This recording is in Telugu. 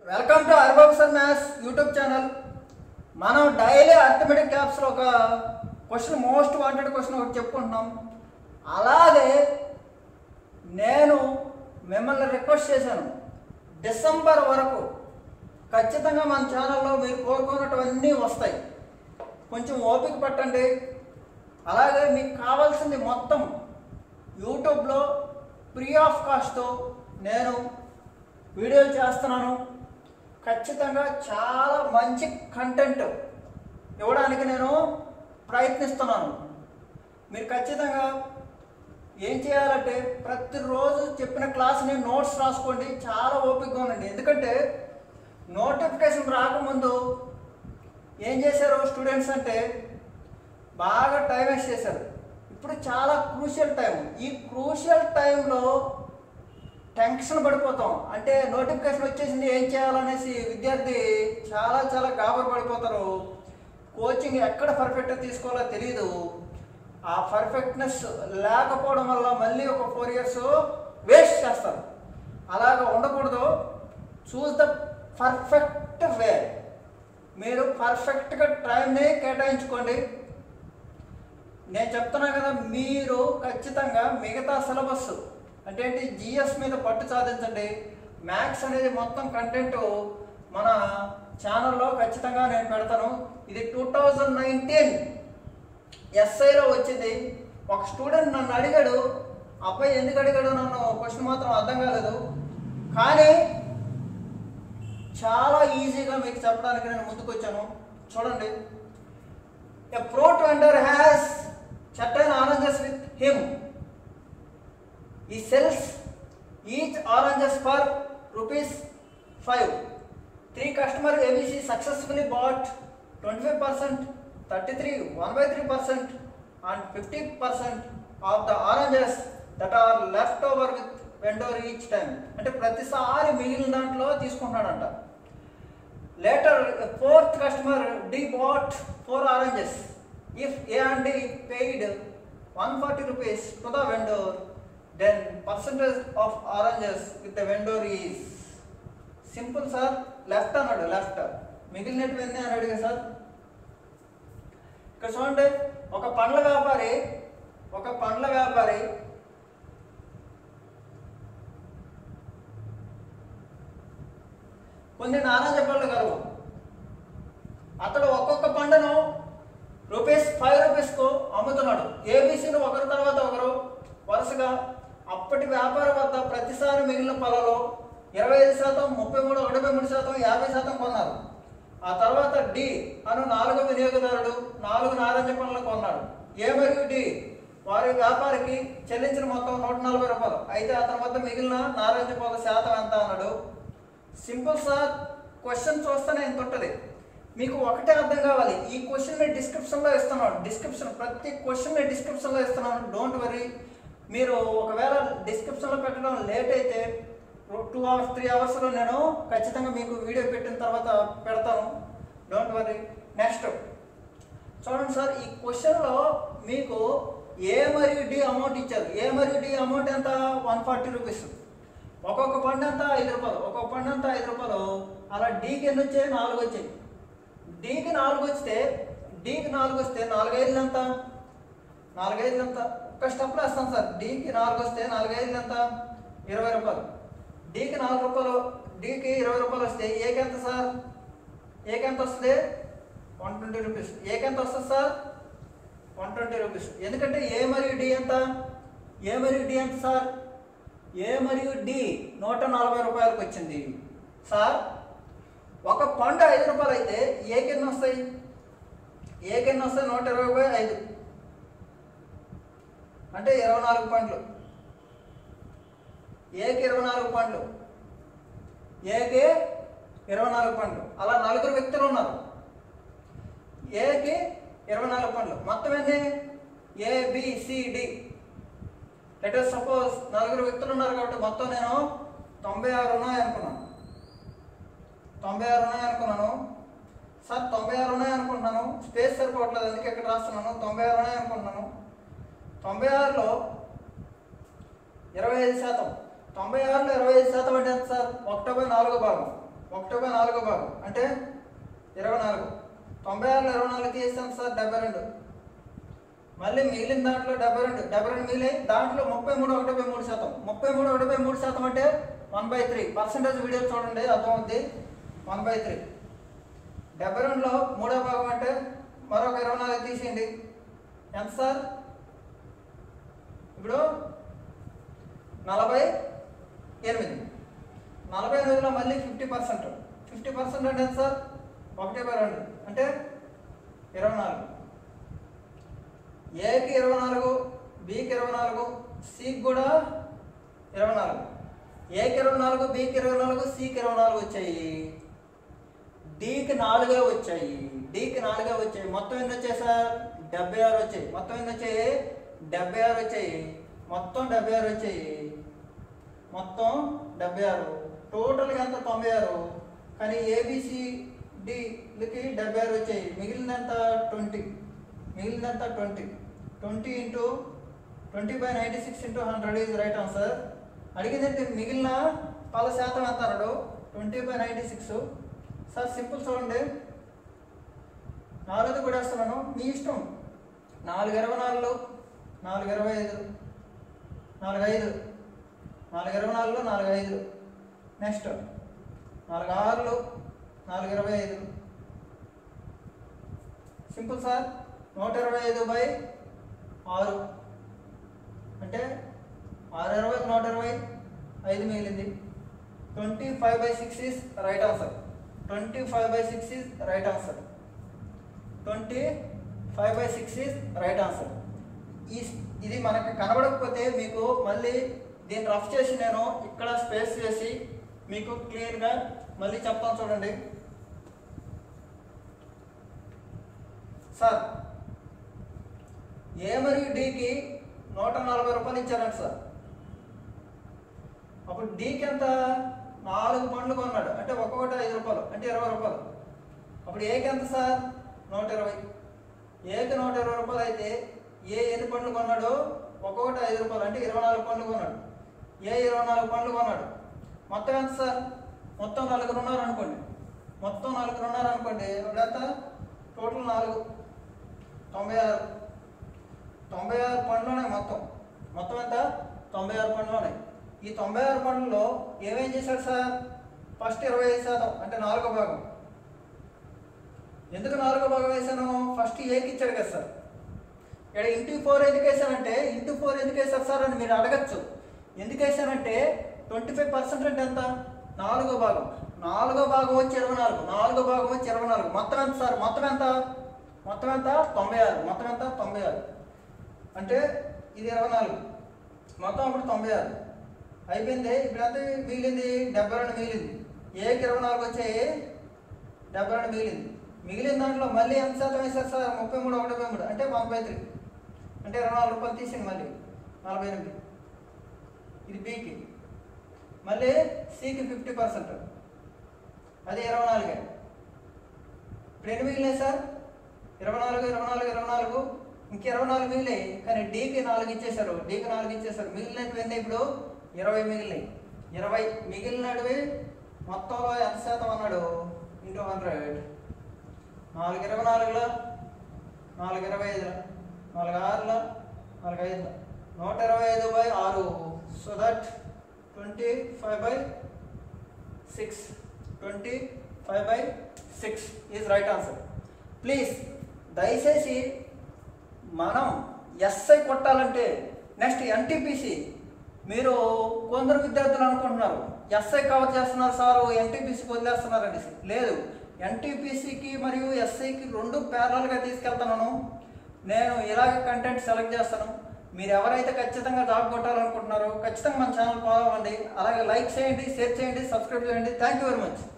వెల్కమ్ టు అర్బాబ్సర్ మ్యాథ్స్ యూట్యూబ్ ఛానల్ మనం డైలీ అర్థమెటిక్ క్యాప్స్లో ఒక క్వశ్చన్ మోస్ట్ వాంటెడ్ క్వశ్చన్ ఒకటి చెప్పుకుంటున్నాం అలాగే నేను మిమ్మల్ని రిక్వెస్ట్ చేశాను డిసెంబర్ వరకు ఖచ్చితంగా మన ఛానల్లో మీరు కోరుకున్నటువన్నీ వస్తాయి కొంచెం ఓపిక పట్టండి అలాగే మీకు కావాల్సింది మొత్తం యూట్యూబ్లో ఫ్రీ ఆఫ్ కాస్ట్తో నేను వీడియోలు చేస్తున్నాను ఖచ్చితంగా చాలా మంచి కంటెంట్ ఇవ్వడానికి నేను ప్రయత్నిస్తున్నాను మీరు ఖచ్చితంగా ఏం చేయాలంటే ప్రతిరోజు చెప్పిన క్లాస్ని నోట్స్ రాసుకోండి చాలా ఓపికగా ఉండండి ఎందుకంటే నోటిఫికేషన్ రాకముందు ఏం చేశారు స్టూడెంట్స్ అంటే బాగా టైం వేస్ట్ చేశారు ఇప్పుడు చాలా క్రూషియల్ టైం ఈ క్రూషియల్ టైంలో టెన్షన్ పడిపోతాం అంటే నోటిఫికేషన్ వచ్చేసింది ఏం చేయాలనేసి విద్యార్థి చాలా చాలా గాబరు పడిపోతారు కోచింగ్ ఎక్కడ పర్ఫెక్ట్ తీసుకోవాలో తెలియదు ఆ పర్ఫెక్ట్నెస్ లేకపోవడం వల్ల మళ్ళీ ఒక ఫోర్ ఇయర్స్ వేస్ట్ చేస్తారు అలాగ ఉండకూడదు చూస్ ద పర్ఫెక్ట్ వే మీరు పర్ఫెక్ట్గా టైంని కేటాయించుకోండి నేను చెప్తున్నా కదా మీరు ఖచ్చితంగా మిగతా సిలబస్ అంటే ఏంటి జిఎస్ మీద పట్టు సాధించండి మ్యాథ్స్ అనేది మొత్తం కంటెంట్ మన ఛానల్లో ఖచ్చితంగా నేను పెడతాను ఇది టూ థౌజండ్ నైన్టీన్ ఎస్ఐలో వచ్చింది ఒక స్టూడెంట్ నన్ను అడిగాడు అబ్బాయి ఎందుకు అడిగాడు నన్ను క్వశ్చన్ మాత్రం అర్థం కాలేదు కానీ చాలా ఈజీగా మీకు చెప్పడానికి నేను ముందుకు వచ్చాను చూడండి A fruit vendor has certain oranges with him. He sells each oranges for rupees 5. Three customer ABC successfully bought 25%, 33, 1 by 3% and 50% of the oranges that are left over with vendor each time. అంటే ప్రతిసారి మిగిలిన దాంట్లో తీసుకుంటున్నాడంట Later, a fourth customer D bought four oranges. If A and D paid 140 rupees to the vendor, then percentage of oranges with the vendor is simple sir left అన్నాడు లెఫ్ట్ మిగిలినటువంటి అని అడిగా సార్ ఇక్కడ చూడండి ఒక పండ్ల వ్యాపారి ఒక పండ్ల వ్యాపారి కొన్ని నారాజ పళ్ళు కరువు అతడు ఒక్కొక్క పండును రూపీస్ ఫైవ్ రూపీస్కు అమ్ముతున్నాడు ఏబీసీలు ఒకరి తర్వాత ఒకరు వరుసగా అప్పటి వ్యాపార వద్ద ప్రతిసారి మిగిలిన పళ్ళలో ఇరవై ఐదు శాతం ముప్పై మూడు ఒకటి మూడు శాతం యాభై శాతం కొన్నారు ఆ తర్వాత డి అను నాలుగో వినియోగదారుడు నాలుగు నారింజ పండ్లు కొన్నాడు ఏ మరియు డి వారి వ్యాపారికి చెల్లించిన మొత్తం నూట నలభై రూపాయలు అయితే అతని వద్ద మిగిలిన నారింజ పళ్ళ శాతం ఎంత అన్నాడు సింపుల్ సార్ క్వశ్చన్ చూస్తేనే ఎంత ఉంటుంది మీకు ఒకటే అర్థం కావాలి ఈ క్వశ్చన్ నేను డిస్క్రిప్షన్లో ఇస్తున్నాను డిస్క్రిప్షన్ ప్రతి క్వశ్చన్ నేను డిస్క్రిప్షన్లో ఇస్తున్నాను డోంట్ వరీ మీరు ఒకవేళ డిస్క్రిప్షన్లో పెట్టడం లేట్ అయితే టూ అవర్స్ త్రీ అవర్స్లో నేను ఖచ్చితంగా మీకు వీడియో పెట్టిన తర్వాత పెడతాను డోంట్ వరీ నెక్స్ట్ చూడండి సార్ ఈ క్వశ్చన్లో మీకు ఏ మరియు డి అమౌంట్ ఇచ్చారు ఏ మరియు డి అమౌంట్ ఎంత వన్ ఫార్టీ రూపీస్ ఒక్కొక్క పండు అంతా ఐదు రూపాయలు ఒక్కొక్క పండు అంతా ఐదు రూపాయలు అలా డీకి ఎన్ని వచ్చాయి నాలుగు వచ్చాయి డీకి నాలుగు వస్తే డీకి నాలుగు వస్తే నాలుగైదులు ఎంత నాలుగైదులు ఎంత ఒక్క స్టెప్లో వేస్తాం సార్ డీకి నాలుగు వస్తే నాలుగైదులు ఎంత ఇరవై రూపాయలు డీకి నాలుగు రూపాయలు డీకి ఇరవై రూపాయలు వస్తే ఏకి ఎంత సార్ ఏకి ఎంత వస్తుంది వన్ ట్వంటీ రూపీస్ ఏకి ఎంత వస్తుంది సార్ వన్ ట్వంటీ రూపీస్ ఎందుకంటే ఏ మరియు డి ఎంత ఏ మరియు డి ఎంత సార్ ఏ మరియు డి నూట నలభై రూపాయలకు వచ్చింది సార్ ఒక పండు ఐదు రూపాయలు అయితే ఏ కింద వస్తాయి ఏ కింద వస్తాయి నూట ఇరవై బై ఐదు అంటే ఇరవై నాలుగు పండ్లు ఏకి ఇరవై నాలుగు పండ్లు ఏకి ఇరవై నాలుగు పండ్లు అలా నలుగురు వ్యక్తులు ఉన్నారు ఏకి ఇరవై నాలుగు పండ్లు మొత్తం ఎన్ని ఏబిసిడి లెట్ us సపోజ్ నలుగురు వ్యక్తులు ఉన్నారు కాబట్టి మొత్తం నేను తొంభై ఆరు ఉన్నాయి అనుకున్నాను తొంభై ఆరు ఉన్నాయి అనుకున్నాను సార్ తొంభై ఆరు ఉన్నాయి అనుకుంటున్నాను స్పేస్ సరిపోవట్లేదు అందుకే ఇక్కడ రాస్తున్నాను తొంభై ఆరు ఉన్నాయి అనుకుంటున్నాను తొంభై ఆరులో ఇరవై ఐదు శాతం తొంభై ఆరులో ఇరవై ఐదు శాతం అంటే ఎంత సార్ ఒకటో బై నాలుగో భాగం ఒకటి బై నాలుగో భాగం అంటే ఇరవై నాలుగు తొంభై ఆరులో ఇరవై నాలుగు తీస్తాను సార్ డెబ్బై రెండు మళ్ళీ మిగిలిన దాంట్లో డెబ్బై రెండు డెబ్బై రెండు మిగిలి దాంట్లో ముప్పై మూడు ఒకటి బై మూడు శాతం ముప్పై మూడు ఒకటి బై మూడు శాతం అంటే one by three percentage video చూడండి అర్థమవుద్ది వన్ బై త్రీ డెబ్బై రెండులో మూడో భాగం అంటే మరొక ఇరవై నాలుగు తీసేయండి ఎంత సార్ ఇప్పుడు నలభై ఎనిమిది నలభై ఎనిమిదిలో మళ్ళీ ఫిఫ్టీ పర్సెంట్ ఫిఫ్టీ పర్సెంట్ అంటే ఎంత సార్ ఒకటి బై రెండు అంటే ఇరవై నాలుగు ఏకి ఇరవై నాలుగు బికి ఇరవై నాలుగు సికి కూడా ఇరవై నాలుగు ఏకి ఇరవై నాలుగు బికి ఇరవై నాలుగు సికి ఇరవై నాలుగు వచ్చాయి డికి నాలుగే వచ్చాయి డికి నాలుగే వచ్చాయి మొత్తం ఎన్ని వచ్చాయి సార్ డెబ్బై ఆరు వచ్చాయి మొత్తం ఎన్ని వచ్చాయి డెబ్బై ఆరు వచ్చాయి మొత్తం డెబ్బై ఆరు వచ్చాయి మొత్తం డెబ్బై ఆరు టోటల్గా ఎంత తొంభై ఆరు కానీ ఏబిసి డిలకి డెబ్బై ఆరు వచ్చాయి మిగిలినంత ట్వంటీ మిగిలినంత twenty twenty into twenty by ninety six into hundred is right answer అడిగిందంటే మిగిలిన పల శాతం ఎంత అన్నాడు twenty by ninety six sir simple చూడండి నాలుగు కూడా వేస్తున్నాను మీ ఇష్టం నాలుగు ఇరవై నాలుగు నాలుగు ఇరవై ఐదు నాలుగు ఐదు నాలుగు ఇరవై నాలుగులో నాలుగు ఐదు నెక్స్ట్ నాలుగు ఆరులు నాలుగు ఇరవై ఐదు సింపుల్ సార్ నూట ఇరవై ఐదు బై ఆరు అంటే ఆరు ఇరవై నూట ఇరవై ఐదు మిగిలింది twenty five by six is right answer twenty five by six is right answer twenty five by six is right answer ఈ ఇది మనకు కనబడకపోతే మీకు మళ్ళీ దీన్ని రఫ్ చేసి నేను ఇక్కడ స్పేస్ చేసి మీకు క్లియర్గా మళ్ళీ చెప్తాను చూడండి సార్ ఏ మరియు డికి నూట నలభై రూపాయలు ఇచ్చారంట సార్ అప్పుడు డీకి ఎంత నాలుగు పండ్లు కొన్నాడు అంటే ఒక్కొక్కటి ఐదు రూపాయలు అంటే ఇరవై రూపాయలు అప్పుడు ఏకి ఎంత సార్ నూట ఇరవై ఏకి నూట ఇరవై రూపాయలు అయితే ఏ ఎన్ని పండ్లు కొన్నాడు ఒక్కొక్కటి ఐదు రూపాయలు అంటే ఇరవై నాలుగు పండ్లు కొన్నాడు ఏ ఇరవై నాలుగు పండ్లు కొన్నాడు మొత్తం ఎంత సార్ మొత్తం నలుగురు ఉన్నారు అనుకోండి మొత్తం నలుగురు ఉన్నారు అనుకోండి ఇప్పుడు ఎంత టోటల్ నాలుగు తొంభై ఆరు తొంభై ఆరు పండ్లు ఉన్నాయి మొత్తం మొత్తం ఎంత తొంభై ఆరు పండ్లు ఉన్నాయి ఈ తొంభై ఆరు పండ్లలో ఏమేం చేశాడు సార్ ఫస్ట్ ఇరవై ఐదు శాతం అంటే నాలుగో భాగం ఎందుకు నాలుగో భాగం వేశాను ఫస్ట్ ఏకి ఇచ్చాడు కదా సార్ ఇక్కడ ఇంటూ ఫోర్ ఎందుకు వేసానంటే ఇంటూ ఫోర్ ఎందుకు వేశారు సార్ అని మీరు అడగచ్చు ఎందుకు వేసానంటే ట్వంటీ ఫైవ్ పర్సెంట్ అంటే ఎంత నాలుగో భాగం నాలుగో భాగం వచ్చి ఇరవై నాలుగు నాలుగో భాగం వచ్చి ఇరవై నాలుగు మొత్తం ఎంత సార్ మొత్తం ఎంత మొత్తం ఎంత తొంభై ఆరు మొత్తం ఎంత తొంభై ఆరు అంటే ఇది ఇరవై నాలుగు మొత్తం అప్పుడు తొంభై ఆరు అయిపోయింది ఇప్పుడు ఎంత మిగిలింది డెబ్బై రెండు మిగిలింది ఏకి ఇరవై నాలుగు వచ్చాయి డెబ్బై రెండు మిగిలింది మిగిలిన దాంట్లో మళ్ళీ ఎంత శాతం వేశారు సార్ ముప్పై మూడు ఒకటి ముప్పై మూడు అంటే వన్ బై త్రీ అంటే ఇరవై నాలుగు రూపాయలు తీసింది మళ్ళీ నలభై ఎనిమిది ఇది బీకి మళ్ళీ సికి ఫిఫ్టీ పర్సెంట్ అది ఇరవై నాలుగే ఇప్పుడు ఎన్ని మిగిలినాయి సార్ ఇరవై నాలుగు ఇరవై నాలుగు ఇరవై నాలుగు ఇంక ఇరవై నాలుగు మిగిలినాయి కానీ డీకి నాలుగు ఇచ్చేశారు డీకి నాలుగు ఇచ్చేశారు మిగిలినవి ఎన్ని ఇప్పుడు ఇరవై మిగిలినాయి ఇరవై మిగిలినవి మొత్తంలో ఎంత శాతం అన్నాడు ఇంటూ హండ్రెడ్ నాలుగు ఇరవై నాలుగులో నాలుగు ఇరవై ఐదులో నాలుగు ఆరులో నాలుగు ఐదులో నూట ఇరవై ఐదు బై ఆరు so that twenty five by six twenty five by six is right answer please దయచేసి మనం ఎస్ఐ కొట్టాలంటే నెక్స్ట్ ఎన్టీపీసీ మీరు కొందరు విద్యార్థులు అనుకుంటున్నారు ఎస్ఐ కవర్ చేస్తున్నారు సార్ ఎన్టీపీసీకి వదిలేస్తున్నారు అనేసి లేదు ఎన్టీపీసీకి మరియు ఎస్ఐకి రెండు ప్యారల్గా తీసుకెళ్తున్నాను నేను ఇలాగ కంటెంట్ సెలెక్ట్ చేస్తాను మీరు ఎవరైతే ఖచ్చితంగా జాబ్ కొట్టాలనుకుంటున్నారో ఖచ్చితంగా మన ఛానల్ ఫాలో అవ్వండి అలాగే లైక్ చేయండి షేర్ చేయండి సబ్స్క్రైబ్ చేయండి థ్యాంక్ యూ వెరీ మచ్